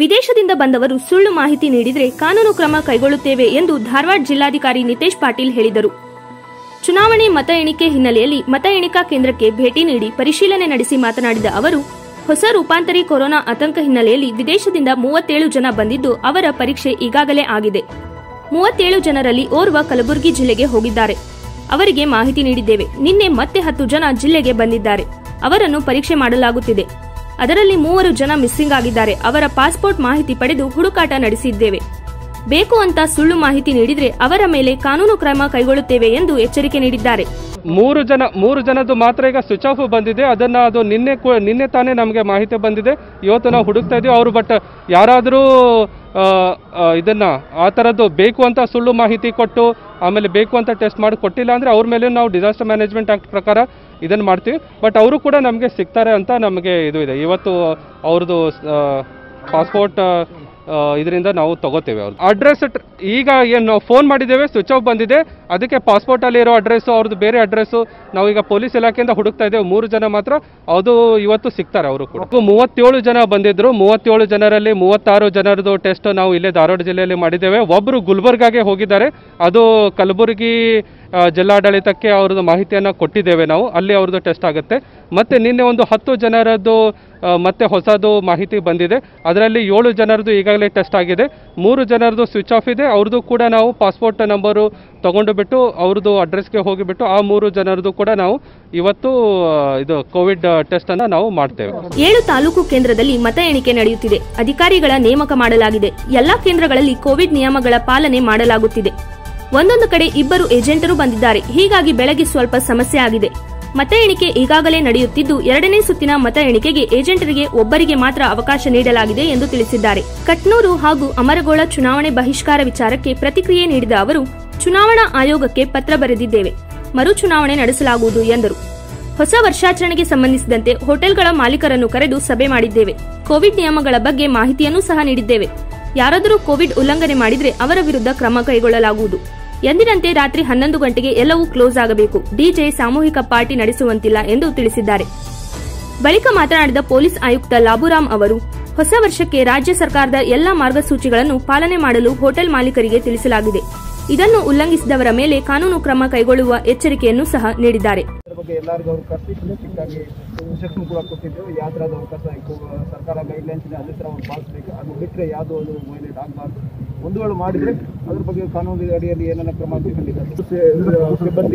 ವಿದೇಶದಿಂದ ಬಂದವರು ಸುಳ್ಳು ಮಾಹಿತಿ ನೀಡಿದರೆ ಕಾನೂನು ಕ್ರಮ ಕೈಗೊಳ್ಳುತ್ತೇವೆ ಎಂದು ಧಾರವಾಡ ಜಿಲ್ಲಾಧಿಕಾರಿ ನಿತೇಶ್ ಪಾಟೀಲ್ ಹೇಳಿದರು ಚುನಾವಣೆ ಮತ ಎಣಿಕೆ ಹಿನ್ನೆಲೆಯಲ್ಲಿ ಮತ ಎಣಿಕಾ ಕೇಂದ್ರಕ್ಕೆ ಭೇಟಿ ನೀಡಿ ಪರಿಶೀಲನೆ ನಡೆಸಿ ಮಾತನಾಡಿದ ಅವರು ಹೊಸ ರೂಪಾಂತರಿ ಕೊರೋನಾ ಆತಂಕ ಹಿನ್ನೆಲೆಯಲ್ಲಿ ವಿದೇಶದಿಂದ ಮೂವತ್ತೇಳು ಜನ ಬಂದಿದ್ದು ಅವರ ಪರೀಕ್ಷೆ ಈಗಾಗಲೇ ಆಗಿದೆ ಮೂವತ್ತೇಳು ಜನರಲ್ಲಿ ಓರ್ವ ಕಲಬುರಗಿ ಜಿಲ್ಲೆಗೆ ಹೋಗಿದ್ದಾರೆ ಅವರಿಗೆ ಮಾಹಿತಿ ನೀಡಿದ್ದೇವೆ ನಿನ್ನೆ ಮತ್ತೆ ಹತ್ತು ಜನ ಜಿಲ್ಲೆಗೆ ಬಂದಿದ್ದಾರೆ ಅವರನ್ನು ಪರೀಕ್ಷೆ ಮಾಡಲಾಗುತ್ತಿದೆ ಅದರಲ್ಲಿ ಮೂವರು ಜನ ಮಿಸ್ಸಿಂಗ್ ಆಗಿದ್ದಾರೆ ಅವರ ಪಾಸ್ಪೋರ್ಟ್ ಮಾಹಿತಿ ಪಡೆದು ಹುಡುಕಾಟ ನಡೆಸಿದ್ದೇವೆ ಬೇಕು ಅಂತ ಸುಳ್ಳು ಮಾಹಿತಿ ನೀಡಿದ್ರೆ ಅವರ ಮೇಲೆ ಕಾನೂನು ಕ್ರಮ ಕೈಗೊಳ್ಳುತ್ತೇವೆ ಎಂದು ಎಚ್ಚರಿಕೆ ನೀಡಿದ್ದಾರೆ ಮೂರು ಜನ ಮೂರು ಜನದ್ದು ಮಾತ್ರ ಈಗ ಸ್ವಿಚ್ ಆಫ್ ಬಂದಿದೆ ಅದನ್ನ ಅದು ನಿನ್ನೆ ಕೂ- ನಿನ್ನೆ ತಾನೇ ನಮಗೆ ಮಾಹಿತಿ ಬಂದಿದೆ ಇವತ್ತು ನಾವು ಹುಡುಕ್ತಾ ಇದೀವಿ ಅವರು ಬಟ್ ಯಾರಾದರೂ ಇದನ್ನ ಆ ಥರದ್ದು ಬೇಕು ಅಂತ ಸುಳ್ಳು ಮಾಹಿತಿ ಕೊಟ್ಟು ಆಮೇಲೆ ಬೇಕು ಅಂತ ಟೆಸ್ಟ್ ಮಾಡಿ ಕೊಟ್ಟಿಲ್ಲ ಅಂದರೆ ಅವ್ರ ಮೇಲೆ ನಾವು ಡಿಸಾಸ್ಟರ್ ಮ್ಯಾನೇಜ್ಮೆಂಟ್ ಆಕ್ಟ್ ಪ್ರಕಾರ ಇದನ್ನು ಮಾಡ್ತೀವಿ ಬಟ್ ಅವರು ಕೂಡ ನಮಗೆ ಸಿಗ್ತಾರೆ ಅಂತ ನಮಗೆ ಇದು ಇದೆ ಇವತ್ತು ಅವ್ರದ್ದು ಪಾಸ್ಪೋರ್ಟ್ ಇದರಿಂದ ನಾವು ತಗೋತೇವೆ ಅವ್ರು ಅಡ್ರೆಸ್ ಈಗ ಏನು ನಾವು ಫೋನ್ ಮಾಡಿದ್ದೇವೆ ಸ್ವಿಚ್ ಆಫ್ ಬಂದಿದೆ ಅದಕ್ಕೆ ಪಾಸ್ಪೋರ್ಟಲ್ಲಿ ಇರೋ ಅಡ್ರೆಸ್ಸು ಅವ್ರದ್ದು ಬೇರೆ ಅಡ್ರೆಸ್ಸು ನಾವು ಈಗ ಪೊಲೀಸ್ ಇಲಾಖೆಯಿಂದ ಹುಡುಕ್ತಾ ಇದ್ದೇವೆ ಮೂರು ಜನ ಮಾತ್ರ ಅದು ಇವತ್ತು ಸಿಗ್ತಾರೆ ಅವರು ಕೂಡ ಒಟ್ಟು ಮೂವತ್ತೇಳು ಜನ ಬಂದಿದ್ರು ಮೂವತ್ತೇಳು ಜನರಲ್ಲಿ ಮೂವತ್ತಾರು ಜನರದು ಟೆಸ್ಟ್ ನಾವು ಇಲ್ಲೇ ಧಾರವಾಡ ಜಿಲ್ಲೆಯಲ್ಲಿ ಮಾಡಿದ್ದೇವೆ ಒಬ್ಬರು ಗುಲ್ಬರ್ಗಾಗೆ ಹೋಗಿದ್ದಾರೆ ಅದು ಕಲಬುರಗಿ ಆ, ಜಿಲ್ಲಾಡಳಿತಕ್ಕೆ ಅವ್ರದ್ದು ಮಾಹಿತಿಯನ್ನು ಕೊಟ್ಟಿದ್ದೇವೆ ನಾವು ಅಲ್ಲಿ ಅವ್ರದ್ದು ಟೆಸ್ಟ್ ಆಗುತ್ತೆ ಮತ್ತೆ ನಿನ್ನೆ ಒಂದು ಹತ್ತು ಜನರದ್ದು ಆ, ಮತ್ತೆ ಹೊಸದು ಮಾಹಿತಿ ಬಂದಿದೆ ಅದರಲ್ಲಿ ಏಳು ಜನರದ್ದು ಈಗಾಗಲೇ ಟೆಸ್ಟ್ ಆಗಿದೆ ಮೂರು ಜನರದ್ದು ಸ್ವಿಚ್ ಆಫ್ ಇದೆ ಅವ್ರದ್ದು ಕೂಡ ನಾವು ಪಾಸ್ಪೋರ್ಟ್ ನಂಬರು ತಗೊಂಡು ಬಿಟ್ಟು ಅವ್ರದ್ದು ಅಡ್ರೆಸ್ಗೆ ಹೋಗಿಬಿಟ್ಟು ಆ ಮೂರು ಜನರದ್ದು ಕೂಡ ನಾವು ಇವತ್ತು ಆ, ಇದು ಕೋವಿಡ್ ಟೆಸ್ಟನ್ನು ನಾವು ಮಾಡ್ತೇವೆ ಏಳು ತಾಲೂಕು ಕೇಂದ್ರದಲ್ಲಿ ಮತ ಎಣಿಕೆ ನಡೆಯುತ್ತಿದೆ ಅಧಿಕಾರಿಗಳ ನೇಮಕ ಮಾಡಲಾಗಿದೆ ಎಲ್ಲಾ ಕೇಂದ್ರಗಳಲ್ಲಿ ಕೋವಿಡ್ ನಿಯಮಗಳ ಪಾಲನೆ ಮಾಡಲಾಗುತ್ತಿದೆ ಒಂದೊಂದು ಕಡೆ ಇಬ್ಬರು ಏಜೆಂಟರು ಬಂದಿದ್ದಾರೆ ಹೀಗಾಗಿ ಬೆಳಗ್ಗೆ ಸ್ವಲ್ಪ ಸಮಸ್ಯೆ ಆಗಿದೆ ಮತ ಎಣಿಕೆ ಈಗಾಗಲೇ ನಡೆಯುತ್ತಿದ್ದು ಎರಡನೇ ಸುತ್ತಿನ ಮತ ಎಣಿಕೆಗೆ ಏಜೆಂಟರಿಗೆ ಒಬ್ಬರಿಗೆ ಮಾತ್ರ ಅವಕಾಶ ನೀಡಲಾಗಿದೆ ಎಂದು ತಿಳಿಸಿದ್ದಾರೆ ಕಟ್ನೂರು ಹಾಗೂ ಅಮರಗೋಳ ಚುನಾವಣೆ ಬಹಿಷ್ಕಾರ ವಿಚಾರಕ್ಕೆ ಪ್ರತಿಕ್ರಿಯೆ ನೀಡಿದ ಅವರು ಚುನಾವಣಾ ಆಯೋಗಕ್ಕೆ ಪತ್ರ ಬರೆದಿದ್ದೇವೆ ಮರು ಚುನಾವಣೆ ನಡೆಸಲಾಗುವುದು ಎಂದರು ಹೊಸ ವರ್ಷಾಚರಣೆಗೆ ಸಂಬಂಧಿಸಿದಂತೆ ಹೋಟೆಲ್ಗಳ ಮಾಲೀಕರನ್ನು ಕರೆದು ಸಭೆ ಮಾಡಿದ್ದೇವೆ ಕೋವಿಡ್ ನಿಯಮಗಳ ಬಗ್ಗೆ ಮಾಹಿತಿಯನ್ನು ಸಹ ನೀಡಿದ್ದೇವೆ ಯಾರಾದರೂ ಕೋವಿಡ್ ಉಲ್ಲಂಘನೆ ಮಾಡಿದ್ರೆ ಅವರ ವಿರುದ್ಧ ಕ್ರಮ ಕೈಗೊಳ್ಳಲಾಗುವುದು ಎಂದಿನಂತೆ ರಾತ್ರಿ ಹನ್ನೊಂದು ಗಂಟೆಗೆ ಎಲ್ಲವೂ ಕ್ಲೋಸ್ ಆಗಬೇಕು ಡಿಜೆ ಸಾಮೂಹಿಕ ಪಾರ್ಟಿ ನಡೆಸುವಂತಿಲ್ಲ ಎಂದು ತಿಳಿಸಿದ್ದಾರೆ ಬಳಿಕ ಮಾತನಾಡಿದ ಪೊಲೀಸ್ ಆಯುಕ್ತ ಲಾಬುರಾಮ್ ಅವರು ಹೊಸ ವರ್ಷಕ್ಕೆ ರಾಜ್ಯ ಸರ್ಕಾರದ ಎಲ್ಲಾ ಮಾರ್ಗಸೂಚಿಗಳನ್ನು ಪಾಲನೆ ಮಾಡಲು ಹೋಟೆಲ್ ಮಾಲೀಕರಿಗೆ ತಿಳಿಸಲಾಗಿದೆ ಇದನ್ನು ಉಲ್ಲಂಘಿಸಿದವರ ಮೇಲೆ ಕಾನೂನು ಕ್ರಮ ಕೈಗೊಳ್ಳುವ ಎಚ್ಚರಿಕೆಯನ್ನು ಸಹ ನೀಡಿದ್ದಾರೆ ಅದ್ರ ಬಗ್ಗೆ ಎಲ್ಲರಿಗೂ ಅವಕಾಶ ಚಿಕ್ಕಾಗಿ ಇನ್ಸ್ಟ್ರಕ್ಷನ್ ಕೂಡ ಕೊಟ್ಟಿದ್ದು ಯಾವ ಥರದ ಅವಕಾಶ ಆಯಿತು ಸರ್ಕಾರ ಗೈಡ್ಲೈನ್ಸ್ ಅದೇ ಥರ ಒಂದು ಪಾಲಿಸಬೇಕು ಅದು ಬಿಟ್ಟರೆ ಯಾವುದೋ ಒಂದು ವೈಲೇಟ್ ಆಗಬಾರ್ದು ಒಂದು ವೇಳೆ ಮಾಡಿದರೆ ಅದ್ರ ಬಗ್ಗೆ ಕಾನೂನು ಅಡಿಯಲ್ಲಿ ಏನೆಲ್ಲ ಕ್ರಮ ತಗೊಂಡಿದ್ದಾರೆ ಸಿಬ್ಬಂದಿ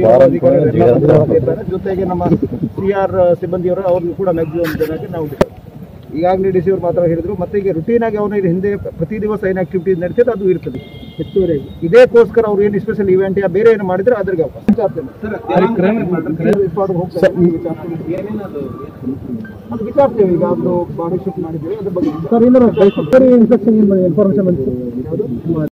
ಇರ್ತಾರೆ ಜೊತೆಗೆ ನಮ್ಮ ಸಿ ಆರ್ ಸಿಬ್ಬಂದಿಯವರು ಅವ್ರನ್ನು ಕೂಡ ಮ್ಯಾಕ್ಸಿಮಮ್ ಜನಕ್ಕೆ ನಾವು ಬಿಟ್ಟಿದ್ದೇವೆ. ಈಗಾಗಲೇ ಡಿ ಸಿ ಅವರು ಮಾತ್ರ ಹೇಳಿದ್ರು ಮತ್ತೆ ಈಗ ರುಟೀನ್ ಆಗಿ ಅವನ ಹಿಂದೆ ಪ್ರತಿ ದಿವಸ ಏನು ಆಕ್ಟಿವಿಟೀಸ್ ನಡೀತದೆ ಅದು ಇರ್ತದೆ ಹೆಚ್ಚುವರೆಗೆ ಇದಕ್ಕೋಸ್ಕರ ಅವ್ರು ಏನು ಸ್ಪೆಷಲ್ ಇವೆಂಟ್ ಯಾ ಬೇರೆ ಏನು ಮಾಡಿದ್ರೆ ಅದ್ರಿಗೆ ಅವಕಾಶ ಅದು ವಿಚಾರಿಸ್ತೇವೆ ಈಗ ಅದು ಬಾಡಿ ಶಿಫ್ಟ್ ಮಾಡಿದ್ದೇವೆ ಅದ್ರ ಬಗ್ಗೆ ಸರ್ ಇನ್ಸ್ಟ್ರಕ್ಷನ್ ಇನ್ಫಾರ್ಮೇಶನ್ ಬಂದಿದೆ